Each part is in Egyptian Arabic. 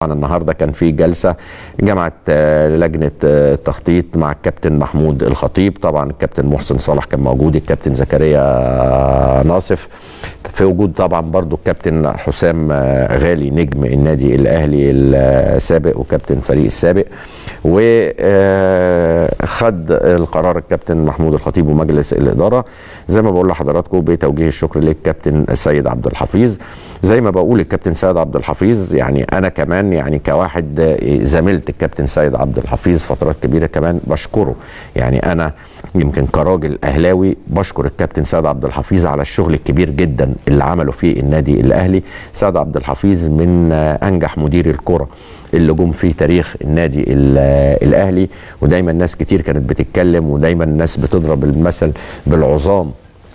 النهارده كان في جلسه جمعت آه، لجنه آه، التخطيط مع الكابتن محمود الخطيب طبعا الكابتن محسن صالح كان موجود الكابتن زكريا آه، ناصف في وجود طبعا برضو الكابتن حسام آه، غالي نجم النادي الاهلي السابق وكابتن فريق السابق وخد القرار الكابتن محمود الخطيب ومجلس الاداره زي ما بقول لحضراتكم بتوجيه الشكر للكابتن السيد عبد الحفيظ زي ما بقول الكابتن سيد عبد الحفيظ يعني انا كمان يعني كواحد آه، زميلت الكابتن سيد عبد الحفيظ فترات كبيره كمان بشكره يعني انا يمكن كراجل اهلاوي بشكر الكابتن سيد عبد الحفيظ على الشغل الكبير جدا اللي عمله في النادي الاهلي سيد عبد الحفيظ من آه، انجح مدير الكره اللي جم في تاريخ النادي ال- آه، الاهلي ودايما ناس كتير كانت بتتكلم ودايما الناس بتضرب المثل بالعظام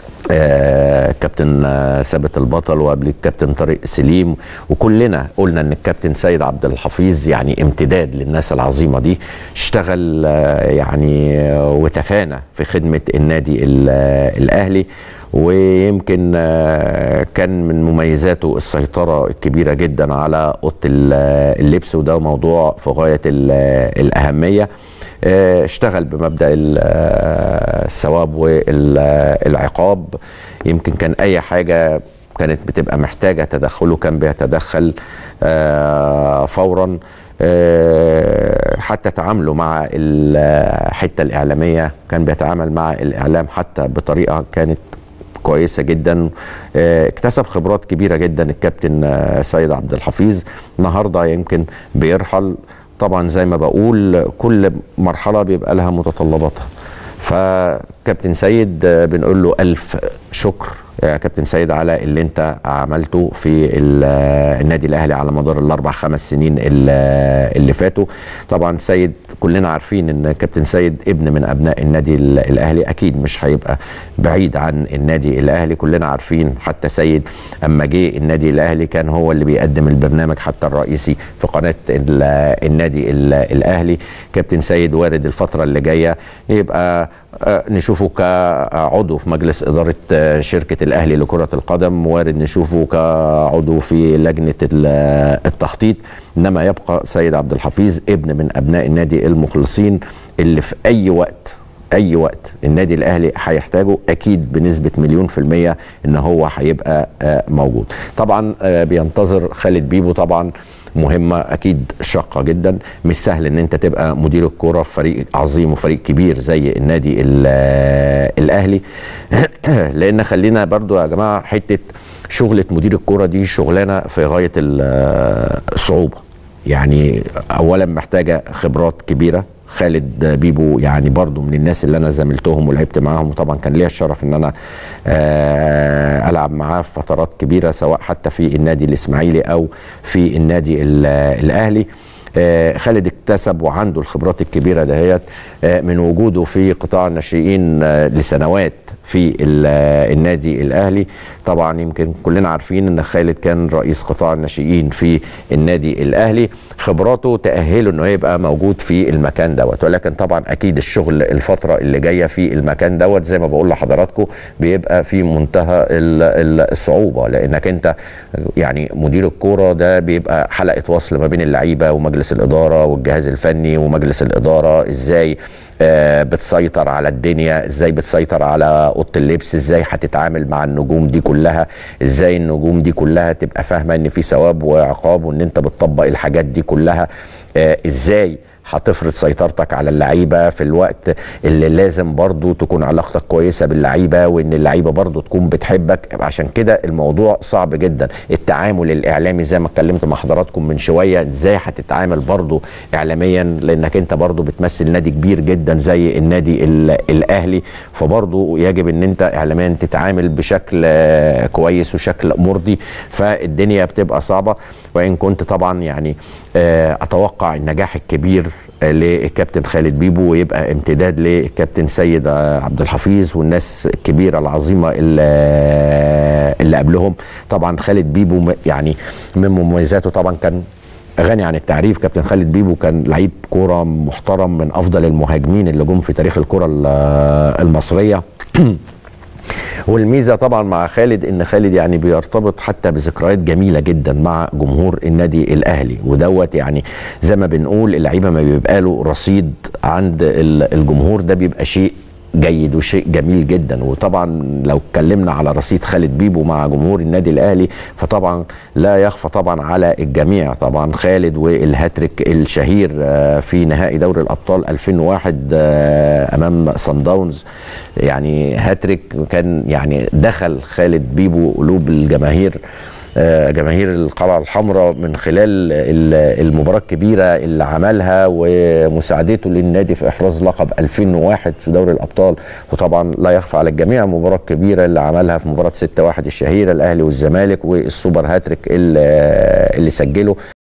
آه كابتن آه ثابت البطل وقبل الكابتن طارق سليم وكلنا قلنا ان الكابتن سيد عبد الحفيظ يعني امتداد للناس العظيمه دي اشتغل آه يعني آه وتفانى في خدمه النادي ال- آه الاهلي ويمكن آه، كان من مميزاته السيطرة الكبيرة جدا على أوضة ال- اللبس وده موضوع في غاية ال- الأهمية آه، اشتغل بمبدأ ال- آه، الثواب والعقاب يمكن كان أي حاجة كانت بتبقى محتاجة تدخله كان بيتدخل آه، فورا آه، حتى تعامله مع الحتة الإعلامية كان بيتعامل مع الإعلام حتى بطريقة كانت كويسه جدا آه، اكتسب خبرات كبيره جدا الكابتن آه، سيد عبد الحفيظ النهارده يمكن بيرحل طبعا زي ما بقول كل مرحله بيبقى لها متطلباتها فكابتن سيد آه، بنقول له الف شكر يا كابتن سيد على اللي انت عملته في ال- آه، النادي الاهلي على مدار الاربع خمس سنين ال- آه، اللي فاتوا طبعا سيد كلنا عارفين ان كابتن سيد ابن من ابناء النادي ال- الاهلي اكيد مش هيبقى بعيد عن النادي الاهلي كلنا عارفين حتى سيد اما جه النادي الاهلي كان هو اللي بيقدم البرنامج حتى الرئيسي في قناه ال- النادي ال- الاهلي كابتن سيد وارد الفتره اللي جايه يبقى آه، نشوفه كعضو في مجلس اداره آه، شركه الاهلي لكره القدم وارد نشوفه كعضو في لجنه ال- التخطيط انما يبقى سيد عبد الحفيظ ابن من ابناء النادي المخلصين اللي في اي وقت اي وقت النادي الاهلي هيحتاجه اكيد بنسبه مليون في الميه ان هو هيبقى آه، موجود طبعا آه، بينتظر خالد بيبو طبعا مهمه اكيد شاقه جدا مش سهل ان انت تبقى مدير الكوره في فريق عظيم وفريق كبير زي النادي ال- آه، الاهلي لان خلينا برضو يا جماعه حته شغله مدير الكوره دي شغلانه في غايه ال- آه، الصعوبه يعني اولا محتاجه خبرات كبيره خالد بيبو يعني برضو من الناس اللي انا زميلتهم ولعبت معاهم وطبعا كان ليا الشرف ان انا آه، العب معاه في فترات كبيره سواء حتى في النادي الاسماعيلي او في النادي ال- الاهلي آه، خالد اكتسب وعنده الخبرات الكبيره دهيت آه، من وجوده في قطاع الناشئين آه، لسنوات في ال- آه، النادي الاهلي طبعا يمكن كلنا عارفين ان خالد كان رئيس قطاع الناشئين في النادي الاهلي خبراته تاهله انه يبقى موجود في المكان دوت ولكن طبعا اكيد الشغل الفتره اللي جايه في المكان دوت زي ما بقول لحضراتكم بيبقى في منتهى ال- ال- الصعوبه لانك انت يعني مدير الكوره ده بيبقى حلقه وصل ما بين اللعيبه ومجلس الاداره والجهاز الفني ومجلس الاداره ازاي آه، بتسيطر على الدنيا ازاي بتسيطر على اوضه اللبس ازاي هتتعامل مع النجوم دي كلها ازاي النجوم دي كلها تبقى فاهمه ان في ثواب وعقاب وان انت بتطبق الحاجات دي كلها آه، ازاي هتفرض سيطرتك على اللعيبه في الوقت اللي لازم برضو تكون علاقتك كويسه باللعيبه وان اللعيبه برضو تكون بتحبك عشان كده الموضوع صعب جدا التعامل الاعلامي زي ما اتكلمت مع حضراتكم من شويه ازاي هتتعامل برضو اعلاميا لانك انت برضو بتمثل نادي كبير جدا زي النادي ال- الاهلي فبرضو يجب ان انت اعلاميا تتعامل بشكل آه، كويس وشكل مرضي فالدنيا بتبقى صعبه وان كنت طبعا يعني آه، اتوقع النجاح الكبير آه، للكابتن خالد بيبو ويبقى امتداد للكابتن سيد آه، عبد الحفيظ والناس الكبيره العظيمه اللي, اللي قبلهم طبعا خالد بيبو م- يعني من مميزاته طبعا كان غني عن التعريف كابتن خالد بيبو كان لعيب كوره محترم من افضل المهاجمين اللي جم في تاريخ الكره ال- المصريه والميزه طبعا مع خالد ان خالد يعني بيرتبط حتى بذكريات جميله جدا مع جمهور النادي الاهلي ودوت يعني زي ما بنقول اللعيبه ما بيبقى له رصيد عند الجمهور ده بيبقى شيء جيد وشيء جميل جدا وطبعا لو اتكلمنا على رصيد خالد بيبو مع جمهور النادي الاهلي فطبعا لا يخفى طبعا على الجميع طبعا خالد والهاتريك الشهير في نهائي دوري الابطال 2001 امام سان داونز يعني هاتريك كان يعني دخل خالد بيبو قلوب الجماهير جماهير القلعه الحمراء من خلال المباراه الكبيره اللي عملها ومساعدته للنادي في احراز لقب 2001 في دوري الابطال وطبعا لا يخفى على الجميع المباراه الكبيره اللي عملها في مباراه 6-1 الشهيره الاهلي والزمالك والسوبر هاتريك اللي, اللي سجله